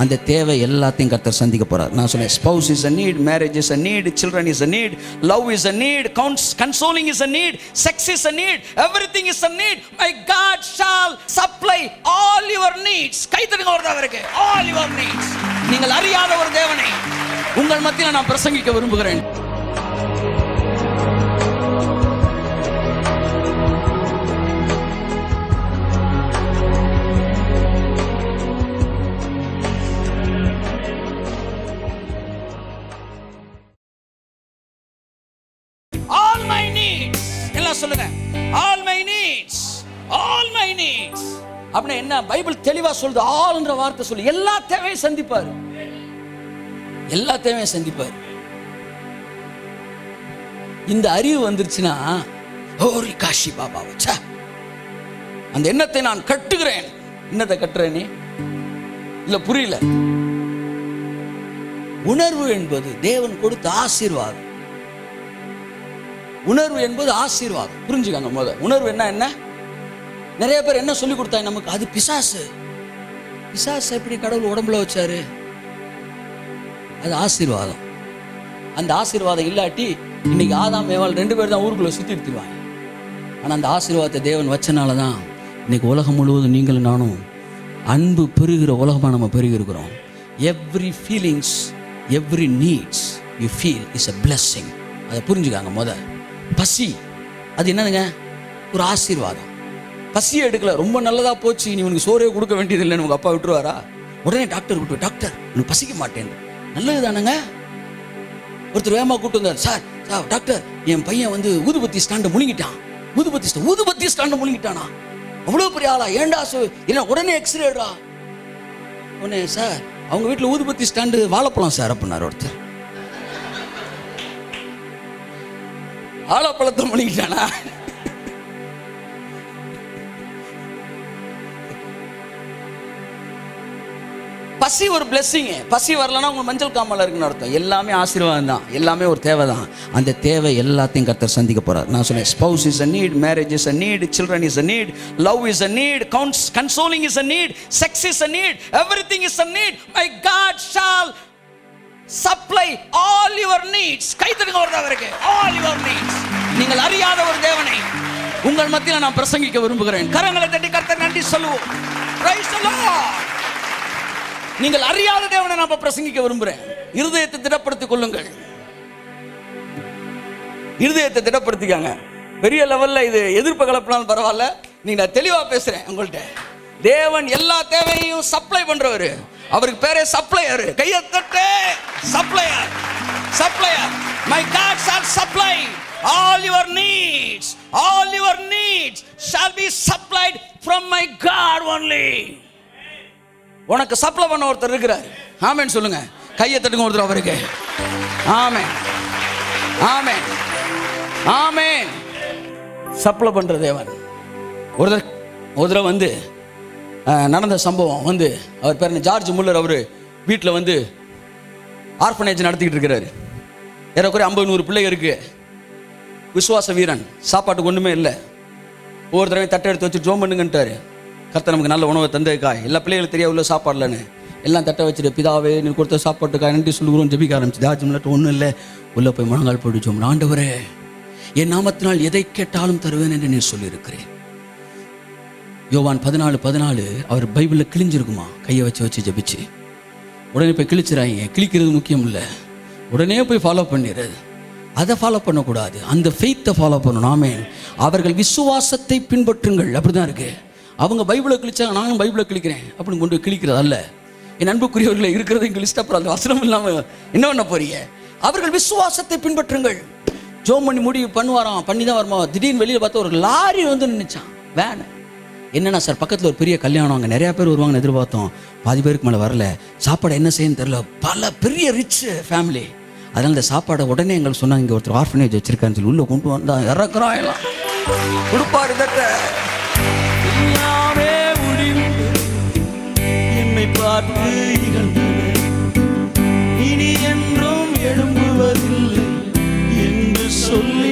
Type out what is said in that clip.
அந்த தேவை எல்லாத்தையும் கர்த்தர் சந்திக்க போறார் நான் சொன்னேன் spouse is a need marriage is a need children is a need love is a need gowns consoling is a need sex is a need everything is a need my God shall supply all your needs கைத்தடுங்க ஒரு அவருக்கு all your needs நீங்கள் அறியாத ஒரு தேவனை உங்கள் மத்தியில் நான் பிரசங்கிக்க விரும்புகிறேன் ஆல் மை நீட்ஸ் எல்லாம் சொல்லுங்க all my needs all my needs அப்படின்னா என்ன பைபிள் தெளிவா சொல்லுது ஆல்ன்ற வார்த்தை சொல்லு எல்லா தேவையும் சந்திப்பாரு எல்லா தேவையும் சந்திப்பாரு இந்த அறிவு வந்துருச்சுன்னா ஓரி காஷி பாபா வச்சா அந்த எண்ணத்தை நான் கட்டுகிறேன் என்னத்தை கட்டுறேன் நீ இல்ல புரியல உணர்வு என்பது தேவன் கொடுத்த ஆசீர்வாதம் உணர்வு என்பது ஆசீர்வாதம் புரிஞ்சுக்காங்க முத உணர்வு என்ன என்ன நிறைய பேர் என்ன சொல்லி கொடுத்தாங்க நமக்கு அது பிசாசு பிசாசு எப்படி கடவுள் உடம்புல வச்சாரு அது ஆசீர்வாதம் அந்த ஆசீர்வாதம் இல்லாட்டி இன்னைக்கு ஆதாம் ஏவாள் ரெண்டு பேர் தான் ஊருக்குள்ள சுத்தி எடுத்துருவாங்க ஆனா அந்த ஆசீர்வாதத்தை தேவன் வச்சனால தான் இன்னைக்கு உலகம் முழுவதும் நீங்களும் நானும் அன்பு பெருகிற உலகமா நம்ம பெருகி இருக்கிறோம் every feelings every needs you feel is a blessing அதை புரிஞ்சுக்காங்க முத பசி அது என்னதுங்க ஒரு ஆசீர்வாதம் பசியை எடுக்கல ரொம்ப நல்லதா போச்சு நீ உனக்கு சோறே கொடுக்க வேண்டியது இல்லைன்னு உங்க அப்பா விட்டுருவாரா உடனே டாக்டர் விட்டு டாக்டர் உனக்கு பசிக்க மாட்டேன் நல்லது தானேங்க ஒருத்தர் வேகமா கூட்டு வந்தார் சார் சார் டாக்டர் என் பையன் வந்து ஊதுபத்தி ஸ்டாண்டை முழுங்கிட்டான் ஊதுபத்தி sta- ஊதுபத்தி ஸ்டாண்டை முழுங்கிட்டானா அவ்வளவு பெரிய ஆளா ஏன்டா சு என்ன உடனே எக்ஸ்ரேடா உடனே சார் அவங்க வீட்டில் ஊதுபத்தி ஸ்டாண்டு வாழைப்பழம் சார் அப்படின்னார் ஒருத்தர் வாழைப்பழத்தை முழுங்கிட்டானா பசி ஒரு blessing பசி வரலன்னா உங்க மஞ்சள் காமல இருக்குன்னு அர்த்தம் எல்லாமே ஆசீர்வாதம் தான் எல்லாமே ஒரு தேவை தான் அந்த தேவை எல்லாத்தையும் கர்த்தர் சந்திக்க போறார் நான் சொன்னேன் spouse is a need marriage is a need children is a need love is a need gowns consoling is a need sex is a need everything is a need my God shall supply all your needs கைத்தடுங்க ஒரு அவருக்கு all your needs நீங்கள் அறியாத ஒரு தேவனை உங்கள் மத்தியில் நான் பிரசங்கிக்க விரும்புகிறேன் கரங்களை தட்டி கர்த்தர் நன்றி சொல்லுவோம் Praise the Lord. நீங்கள் அறியாத தேவனை நான் இப்ப பிரசங்கிக்க விரும்புகிறேன் இருதயத்தை திடப்படுத்திக் கொள்ளுங்கள் இருதயத்தை திடப்படுத்திக்காங்க பெரிய லெவல்ல இது எதிர்ப்பு கலப்பினாலும் பரவாயில்ல நீங்க நான் தெளிவா பேசுறேன் உங்கள்ட்ட தேவன் எல்லா தேவையையும் சப்ளை பண்றவரு அவருக்கு பேரே சப்ளையர் கையை தட்டு supplier supplier my God shall supply all your needs all your needs shall be supplied from my God only உனக்கு சப்ளை பண்ண ஒருத்தர் இருக்கிறார் ஆமேன்னு சொல்லுங்க கையை தட்டுங்க ஒருத்தர் அவருக்கு ஆமே ஆமே ஆமே சப்ளை பண்ற தேவன் ஒரு தடவை ஒரு தடவை வந்து அஹ், நடந்த சம்பவம் வந்து அவர் பேர் என்ன, ஜார்ஜ் முல்லர் அவர் வீட்டில் வந்து ஆர்ஃபனேஜ் நடத்திக்கிட்டு இருக்கிறாரு ஏறக்குறைய ஐம்பது நூறு பிள்ளை இருக்கு விசுவாச வீரன் சாப்பாட்டுக்கு ஒன்றுமே இல்லை ஒவ்வொரு தடவையும் தட்டை எடுத்து வச்சு ஜோம் பண்ணுங்கன்ட்டாரு கர்த்தர் நமக்கு நல்ல உணவை தந்ததுக்காய் எல்லா பிள்ளைகளுக்கு தெரிய உள்ள சாப்பாடு இல்லைன்னு எல்லாம் தட்டை வச்சுட்டு பிதாவே நீ கொடுத்த சாப்பாட்டுக்காய் நன்றி சொல்லுகிறோம் ஜெபிக்க ஆரம்பிச்சு தாஜ்மலட்டு ஒன்றும் இல்லை உள்ளே போய் முழங்கால் போட்டு ஜோம் ஆண்டவரே என் நாமத்தினால் எதை கேட்டாலும் தருவேன் என்று நீர் சொல்லியிருக்கிறேன் யோவான் பதினாலு பதினாலு அவர் பைபிளில் கிழிஞ்சிருக்குமா கையை வச்சு வச்சு ஜெபிச்சு உடனே போய் கிழிச்சிடாங்க கிழிக்கிறது முக்கியம் இல்லை உடனே போய் ஃபாலோ பண்ணிடுறது அதை ஃபாலோ பண்ணக்கூடாது அந்த ஃபெய்த்தை ஃபாலோ பண்ணணும் ஆமே அவர்கள் விசுவாசத்தை பின்பற்றுங்கள் அப்படிதான் இருக்கு அவங்க பைபிளை கிழிச்சாங்க நானும் பைபிளை கிழிக்கிறேன் அப்படின்னு கொண்டு போய் கிழிக்கிறது அல்ல என் அன்புக்குரியவர்களை இருக்கிறது இங்கே லிஸ்ட் அப்புறம் அந்த வசனம் இல்லாமல் என்ன பண்ண போறீங்க அவர்கள் விசுவாசத்தை பின்பற்றுங்கள் ஜோம் பண்ணி முடிவு பண்ணுவாராம் பண்ணி தான் வருமா திடீர்னு வெளியில் பார்த்தா ஒரு லாரி வந்து நின்றுச்சான் வேனை என்னன்னா சார் பக்கத்தில் ஒரு பெரிய கல்யாணம் அங்கே நிறைய பேர் வருவாங்கன்னு எதிர்பார்த்தோம் பாதி பேருக்கு மேலே வரல சாப்பாடு என்ன செய்யணும்னு தெரில பல பெரிய ரிச் ஃபேமிலி அதனால இந்த சாப்பாடை உடனே எங்களுக்கு சொன்னாங்க இங்கே ஒருத்தர் ஆர்ஃபனேஜ் வச்சிருக்காருன்னு சொல்லி உள்ளே கொண்டு வந்தா இறக்குறோம் எல்லாம் கொடுப்பாரு தட்டை எல்லாமே முடிவு என்னை பார்த்து இகழ்ந்தது இனி என்றும் எழும்புவதில்லை என்று சொல்லி